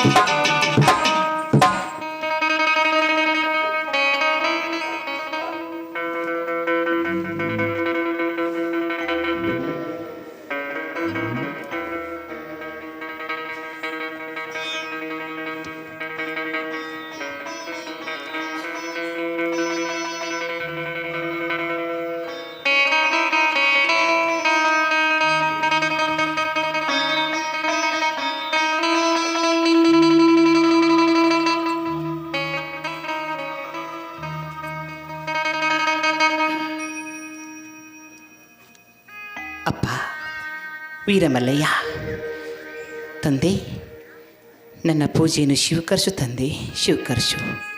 ಅಪ್ಪ ವೀರಮಲ್ಲಯ್ಯ ತಂದೆ ನನ್ನ ಪೂಜೆಯನ್ನು ಶಿವಕರ್ಷು ತಂದೆ ಶಿವಕರ್ಷು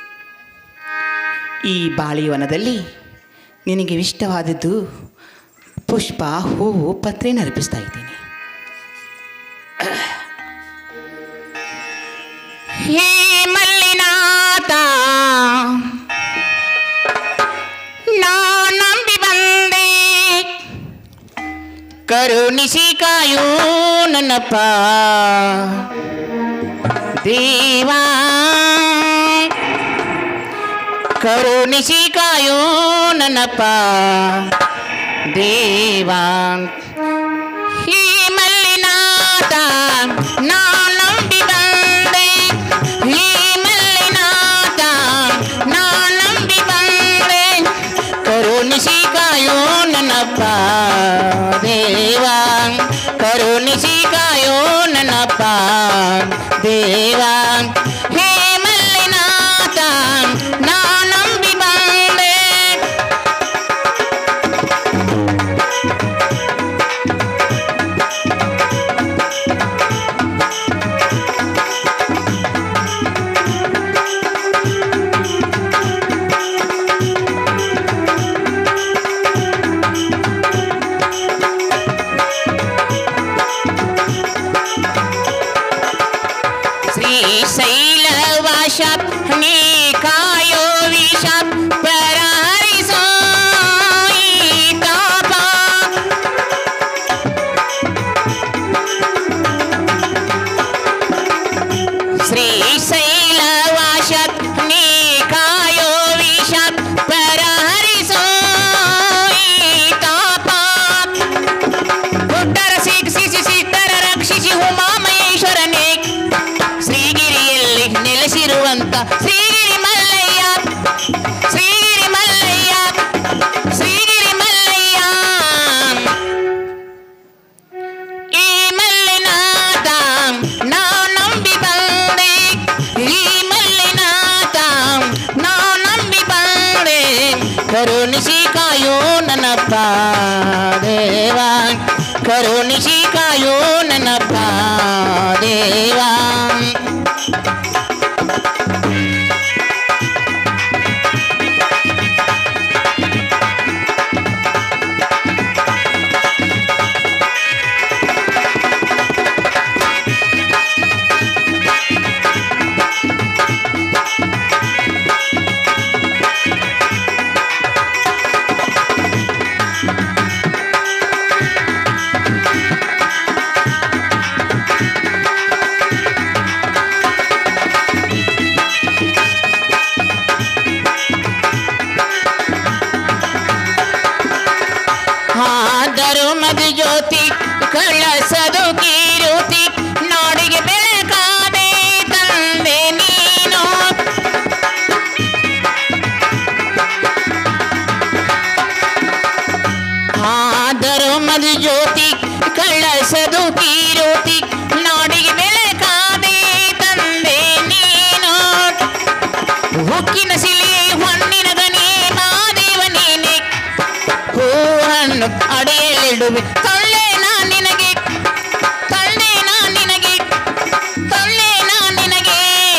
ಈ ಬಾಳಿವನದಲ್ಲಿ ನಿನಗೆ ಇಷ್ಟವಾದದ್ದು ಪುಷ್ಪ ಹೂವು ಪತ್ರೆಯನ್ನು ಅರ್ಪಿಸ್ತಾ ಇದ್ದೀನಿ ಹೇ ಮಲ್ಲಿನಾಥ ನಾ ನಂಬಿ ಬಂದೆ ಕರುಣಿಸಿ ಕಾಯೋ ನನ್ನಪ್ಪ ದೇವಾ ಕರುಣಿಸಿ ಕಾಯೋ ನನ್ನಪ್ಪ ದೇವಾ ಈ ಮಲ್ಲಿನಾಥ ನಾ ನಂಬಿ ಬಂದೆ ಈ ಮಲ್ಲಿನಾಥ ನಾ ನಂಬಿ ಬಂದೆ ಕರುಣಿಸಿ ಕಾಯೋ ನನ್ನಪ್ಪ ದೇವಾ ಕರುಣಿಸಿ ಕಾಯೋ ನನ್ನಪ್ಪ ದೇವಾ ಹೇ ಮಲ್ಲಿನಾಥ ನಾ ನಂಬಿ ಬಂದೆ ಶ್ರೀಶೈಲವಾಶಾತ್ ನೀ ಕಾಯೋ ವಿಷಾತ್ ಪರಹರಿಸೋ ಈ ತಾಪ ಶ್ರೀಶೈಲವಾಶಾತ್ ನೀ ಕಾಯೋ ವಿಷಾತ್ ಪರಹರಿಸೋ ಈ ತಾಪ ಹುಟ್ಟರ ಶಿಕ್ಷಿಸಿ ಸಿದ್ಧರ ರಕ್ಷಿಸಿ ಉಮಾಮಹೇಶ್ವರನೇ ಶ್ರೀಗಿರಿಯಲ್ಲಿ ನೆಲೆಸಿರುವಂತ ಶ್ರೀಗಿರಿ ಮಲ್ಲಯ್ಯ ಶ್ರೀಗಿರಿ ಮಲ್ಲಯ್ಯ ಶ್ರೀಗಿರಿ ಮಲ್ಲಯ್ಯ ಈ ಮಲ್ಲಿನಾಥ ನಾ ನಂಬಿ ಬಂದೆ ಈ ಮಲ್ಲಿನಾಥ ನಾ ನಂಬಿ ಬಂದೆ ಕರುಣಿಸಿ ಕಾಯೋ ನನ್ನಪ್ಪ ದೇವಾ ಕರುಣಿಸಿ ಕಾಯೋ ನನ್ನಪ್ಪ ದೇವಾ ಆದರೂ ಮದು ಜ್ಯೋತಿ ಕಳಸದು ಕೀರುತಿ ನಾಡಿಗೆ ಬೆಳಕಾದೆ ತಂದೆ ನೀನು ಆದರೂ ಮದು ಜ್ಯೋತಿ ಕಳಸದು ಕೀರುತಿ ನಾಡಿಗೆ ಬೆಳಕಾದೆ ತಂದೆ ನೀನು ಹುಕ್ಕಿನ ಸಿಲಿ ಹೊನ್ನಿನ ಗನಿ ಮಾದೇವ ನೀನೆ ಹೂವನ್ನು ಅಡೆಯಲಿಡುವೆ ತೊಳ್ಳೆ ನಾ ನಿನಗೆ ತೊಳ್ಳೆ ನಾ ನಿನಗೆ ತೊಳ್ಳೆ ನಾ ನಿನಗೆ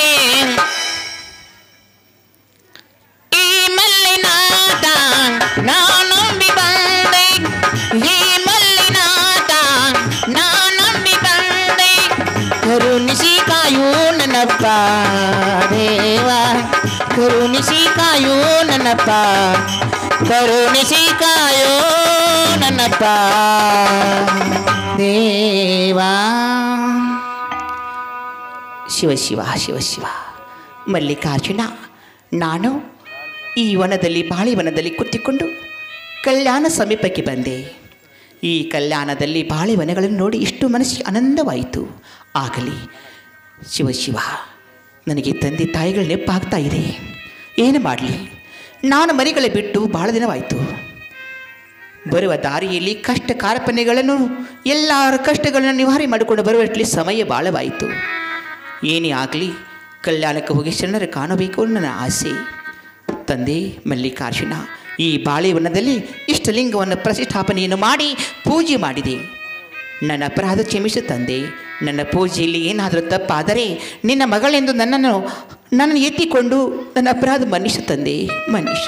ಈ ಮಲ್ಲಿನಾಥ ನಾ ನಂಬಿ ಬಂದೆ ಈ ಮಲ್ಲಿನಾಥ ನಾ ನಂಬಿ ಬಂದೆ ಕರುಣಿಸಿ ಕಾಯೋ ನನ್ನಪ್ಪ ದೇವಾ ಕರುಣಿಸಿ ಕಾಯೋ ನನ್ನಪ್ಪ ಕರುಣಿಸಿ ಕಾಯೋ ನನ್ನಪ್ಪ ದೇವಾ ಶಿವ ಶಿವ ಶಿವ ಶಿವ ಮಲ್ಲಿಕಾರ್ಜುನ ನಾನು ಈ ವನದಲ್ಲಿ ಬಾಳೆವನದಲ್ಲಿ ಕುತ್ತಿಕೊಂಡು ಕಲ್ಯಾಣ ಸಮೀಪಕ್ಕೆ ಬಂದೆ ಈ ಕಲ್ಯಾಣದಲ್ಲಿ ಬಾಳೆವನಗಳನ್ನು ನೋಡಿ ಇಷ್ಟು ಮನಸ್ಸಿಗೆ ಆನಂದವಾಯಿತು ಆಗಲಿ ಶಿವ ಶಿವ ನನಗೆ ತಂದೆ ತಾಯಿಗಳ ನೆನಪಾಗ್ತಾ ಇದೆ ಏನು ಮಾಡಲಿ ನಾನು ಮನೆಗಳೇ ಬಿಟ್ಟು ಭಾಳ ದಿನವಾಯಿತು ಬರುವ ದಾರಿಯಲ್ಲಿ ಕಷ್ಟ ಕಾರ್ಪಣ್ಯಗಳನ್ನು ಎಲ್ಲರ ಕಷ್ಟಗಳನ್ನು ನಿವಾರಣೆ ಮಾಡಿಕೊಂಡು ಬರುವಷ್ಟರಲ್ಲಿ ಸಮಯ ಭಾಳವಾಯಿತು ಏನೇ ಆಗಲಿ ಕಲ್ಯಾಣಕ್ಕೆ ಹೋಗಿ ಶರಣರು ಕಾಣಬೇಕು ಅನ್ನೋ ನನ್ನ ಆಸೆ ತಂದೆ ಮಲ್ಲಿಕಾರ್ಜುನ ಈ ಬಾಳೆವನದಲ್ಲಿ ಇಷ್ಟಲಿಂಗವನ್ನು ಪ್ರತಿಷ್ಠಾಪನೆಯನ್ನು ಮಾಡಿ ಪೂಜೆ ಮಾಡಿದೆ ನನ್ನ ಅಪರಾಧ ಕ್ಷಮಿಸು ತಂದೆ ನನ್ನ ಪೂಜೆಯಲ್ಲಿ ಏನಾದರೂ ತಪ್ಪಾದರೆ ನಿನ್ನ ಮಗಳೆಂದು ನನ್ನನ್ನು ನನ್ನನ್ನು ಎತ್ತಿಕೊಂಡು ನನ್ನ ಅಪರಾಧ ಮನ್ನಿಸು ತಂದೆ ಮನ್ನಿಸು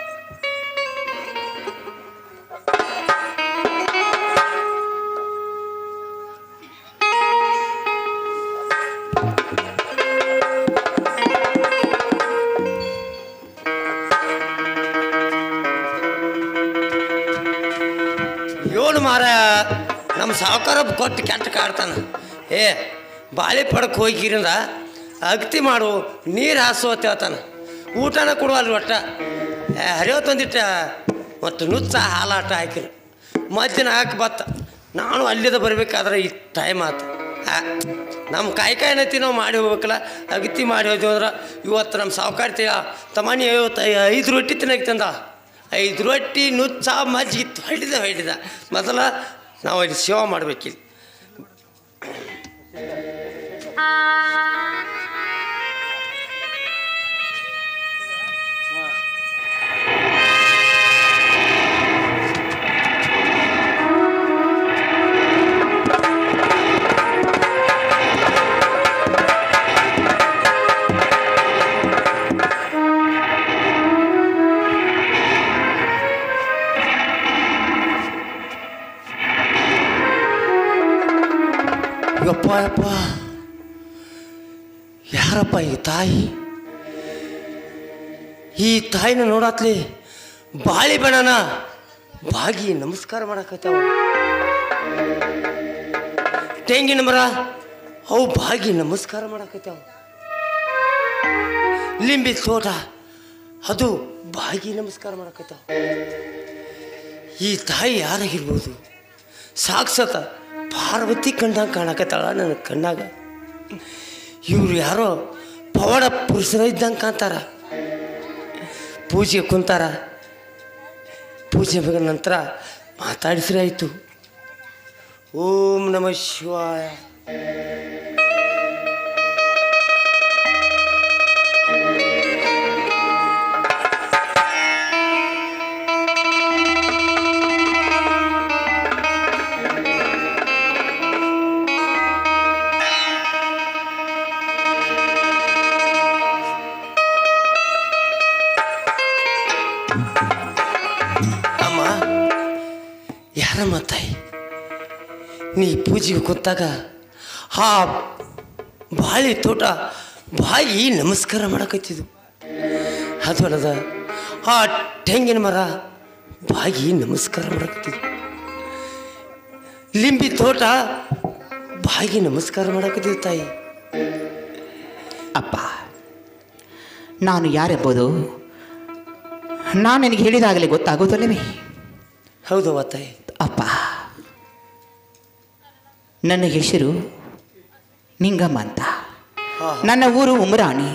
ಇವನು ಮಾರ ನಮ್ಮ ಸಾವುಕಾರ ಕೊಟ್ಟು ಕೆಟ್ಟ ಕಾಡ್ತಾನ ಏ ಬಾಳೆ ಪಡಕ್ಕೆ ಹೋಗಿರಿಂದ ಅಗತಿ ಮಾಡು ನೀರು ಹಾಸು ಅಂತ ಹೇಳ್ತಾನ ಊಟನ ಕೊಡುವಲ್ಲ ಒಟ್ಟ ಏ ಹರಿಯೋತ್ ಒಂದಿಟ್ಟ ಮತ್ತು ನುಚ್ಚ ಹಾಲಾಟ ಹಾಕಿರು ಮಧ್ಯಾಹ್ನ ಹಾಕಿ ಬತ್ತ ನಾನು ಅಲ್ಲಿದ ಬರಬೇಕಾದ್ರೆ ಈ ಟೈಮ್ ಆತು ಆ, ನಮ್ಮ ಕಾಯಿ ಕಾಯಿ ಏನೈತಿ ನಾವು ಮಾಡಿ ಹೋಗ್ಬೇಕಲ್ಲ ಅಗತಿ ಮಾಡಿ ಹೋದ್ವಿ ಅಂದ್ರೆ ಇವತ್ತು ನಮ್ಮ ಸಾವುಕಾರ್ತಿ ತಮಾನಿ ಐವತ್ತು ಐದು ರೊಟ್ಟಿ ತಿನ್ನಕ್ಕೆ ತಂದ ಐದು ರೊಟ್ಟಿ ನುಚ್ಚ ಮಜ್ಜಿಗೆ ಹೊಡಿದ ಹೊಡಿದ ಮೊದಲ ನಾವು ಅಲ್ಲಿ ಸೇವೆ ಮಾಡ್ಬೇಕಿಲ್ಲಿ ಯಪ್ಪ ಯಪ್ಪ ಯಾರಪ್ಪ ಈ ತಾಯಿ ಈ ತಾಯಿನ ನೋಡತ್ಲಿ ಬಾಳಿ ಬೇಡನ ಬಾಗಿ ನಮಸ್ಕಾರ ಮಾಡಕತ್ತಾವ ತೆಂಗಿನ ಮರ ಅವು ಬಾಗಿ ನಮಸ್ಕಾರ ಮಾಡಕತ್ತಾವ ಲಿಂಬಿ ತೋಟ ಅದು ಬಾಗಿ ನಮಸ್ಕಾರ ಮಾಡಕತ್ತಾವ ಈ ತಾಯಿ ಯಾರಾಗಿರ್ಬೋದು ಸಾಕ್ಷಾತ ಪಾರ್ವತಿ ಕಂಡಂಗೆ ಕಾಣಕತ್ತಾಳ ನನ್ನ ಕಣ್ಣಾಗ ಇವ್ರು ಯಾರೋ ಪವಾಡ ಪುರುಷರ ಇದ್ದಂಗೆ ಕಾಣ್ತಾರ ಪೂಜೆ ಕುಂತಾರ ಪೂಜೆ ಮುಗಿದ ನಂತರ ಮಾತಾಡಿಸ್ರೆ ಆಯಿತು ಓಂ ನಮ ಶಿವಾಯ ಅಮ್ಮ ಯಾರಮ್ಮ ತಾಯಿ ನೀ ಪೂಜೆಗೆ ಕೂತಾಗ ಆ ಬಾಳಿ ತೋಟ ಬಾಯಿ ನಮಸ್ಕಾರ ಮಾಡಕತ್ತಿದ್ದು ಅದು ಅಲ್ಲದ ಆ ತೆಂಗಿನ ಮರ ಬಾಗಿ ನಮಸ್ಕಾರ ಮಾಡಕತ್ತಿದ್ದು ಲಿಂಬಿ ತೋಟ ಬಾಗಿ ನಮಸ್ಕಾರ ಮಾಡಕತ್ತಿದ್ದು ತಾಯಿ ಅಪ್ಪ ನಾನು ಯಾರೆಂಬುದು ನಾನು ನಿನಗೆ ಹೇಳಿದಾಗಲೇ ಗೊತ್ತಾಗೋದಲ್ಲವೇ ಹೌದವ್ವ ತಾಯಿ ಅಪ್ಪ ನನ್ನ ಹೆಸರು ನಿಂಗಮ್ಮ ಅಂತ ಹಾ ನನ್ನ ಊರು ಉಮರಾಣಿ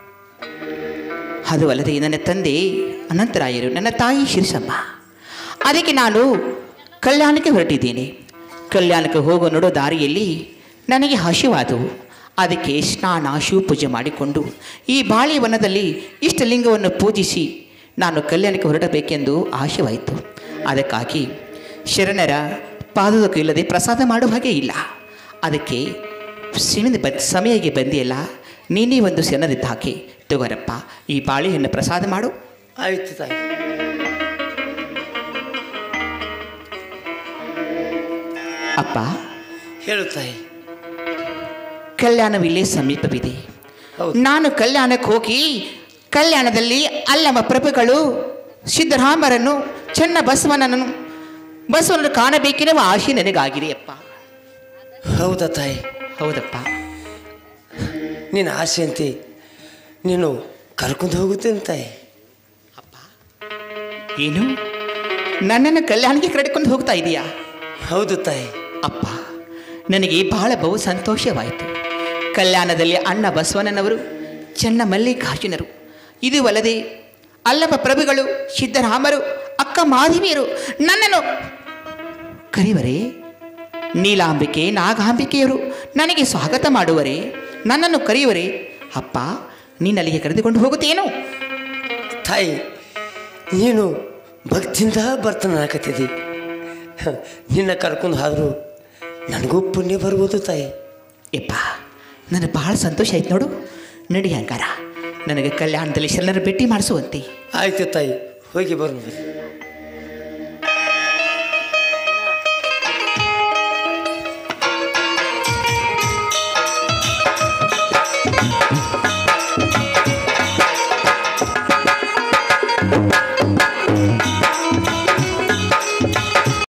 ಅದು ಅಲ್ಲದೆ ನನ್ನ ತಂದೆ ಅನಂತರಾಯರು ನನ್ನ ತಾಯಿ ಶಿರಸಮ್ಮ ಅದಕ್ಕೆ ನಾನು ಕಲ್ಯಾಣಕ್ಕೆ ಹೊರಟಿದ್ದೇನೆ ಕಲ್ಯಾಣಕ್ಕೆ ಹೋಗೋ ನೋಡೋ ದಾರಿಯಲ್ಲಿ ನನಗೆ ಹಸಿವಾದವು ಅದಕ್ಕೆ ಸ್ನಾನ ಶಿವಪೂಜೆ ಮಾಡಿಕೊಂಡು ಈ ಬಾಳೆವನದಲ್ಲಿ ಇಷ್ಟಲಿಂಗವನ್ನು ಪೂಜಿಸಿ ನಾನು ಕಲ್ಯಾಣಕ್ಕೆ ಹೊರಡಬೇಕೆಂದು ಆಶೆವಾಯಿತು ಅದಕ್ಕಾಗಿ ಶರಣರ ಪಾದದಕ್ಕೂ ಇಲ್ಲದೆ ಪ್ರಸಾದ ಮಾಡುವ ಹಾಗೆ ಇಲ್ಲ ಅದಕ್ಕೆ ಸಿಣಿದ ಬ ಸಮಯಕ್ಕೆ ಬಂದಿಯಲ್ಲ ನೀನೇ ಒಂದು ಶರಣರಿದ್ದ ಹಾಕಿ ತಗೋರಪ್ಪ ಈ ಬಾಳೆಹಣ್ಣು ಪ್ರಸಾದ ಮಾಡು ಆಯ್ತು ತಾಯಿ ಅಪ್ಪ ಹೇಳು ತಾಯಿ ಕಲ್ಯಾಣವಿಲ್ಲೇ ಸಮೀಪವಿದೆ ಹೌದು ನಾನು ಕಲ್ಯಾಣಕ್ಕೆ ಹೋಗಿ ಕಲ್ಯಾಣದಲ್ಲಿ ಅಲ್ಲಮ್ಮ ಪ್ರಭುಗಳು ಸಿದ್ದರಾಮರನ್ನು ಚೆನ್ನ ಬಸವನನ್ನು ಬಸವನನ್ನು ಕಾಣಬೇಕೆನ್ನುವ ಆಶೆ ನನಗಾಗಿದೆ ಅಪ್ಪ ಹೌದಾ ತಾಯಿ ಹೌದಪ್ಪ ನಿನ್ನ ಆಸೆ ಅಂತೆ ನೀನು ಕರ್ಕೊಂಡು ಹೋಗುತ್ತೇನೆ ತಾಯಿ ಏನು ನನ್ನನ್ನು ಕಲ್ಯಾಣಿಗೆ ಕರೆದುಕೊಂಡು ಹೋಗ್ತಾ ಇದೀಯಾ ಹೌದು ತಾಯಿ ಅಪ್ಪ ನನಗೆ ಬಹಳ ಬಹು ಸಂತೋಷವಾಯಿತು ಕಲ್ಯಾಣದಲ್ಲಿ ಅಣ್ಣ ಬಸವಣ್ಣನವರು ಚೆನ್ನ ಮಲ್ಲಿಕಾರ್ಜುನರು ಇದುವಲ್ಲದೆ ಅಲ್ಲಮ ಪ್ರಭುಗಳು ಸಿದ್ದರಾಮರು ಅಕ್ಕ ಮಾಧವಿಯರು ನನ್ನನ್ನು ಕರೆಯುವರೇ ನೀಲಾಂಬಿಕೆ ನಾಗಾಂಬಿಕೆಯರು ನನಗೆ ಸ್ವಾಗತ ಮಾಡುವರೇ ನನ್ನನ್ನು ಕರೆಯುವರೇ ಅಪ್ಪ ನೀನಲ್ಲಿಗೆ ಕರೆದುಕೊಂಡು ಹೋಗುತ್ತೇನು ತಾಯಿ ನೀನು ಭಕ್ತಿಯಿಂದ ಬರ್ತಾನೆ ಹಾಕತ್ತಿದ್ದಿ ನಿನ್ನ ಕರ್ಕೊಂಡು ಹೋದ್ರು ನನಗೂ ಪುಣ್ಯ ಬರ್ಬೋದು ತಾಯಿ ಯಪ್ಪ ನನಗೆ ಬಹಳ ಸಂತೋಷ ಆಯ್ತು ನೋಡು ನಡಿ ಹಂಗಾರ ನನಗೆ ಕಲ್ಯಾಣದಲ್ಲಿ ಶರಣರ ಭೇಟಿ ಮಾಡಿಸುವಂತೆ ಆಯ್ತು ತಾಯಿ ಹೋಗಿ ಬರೋಣ ಬರ್ರಿ.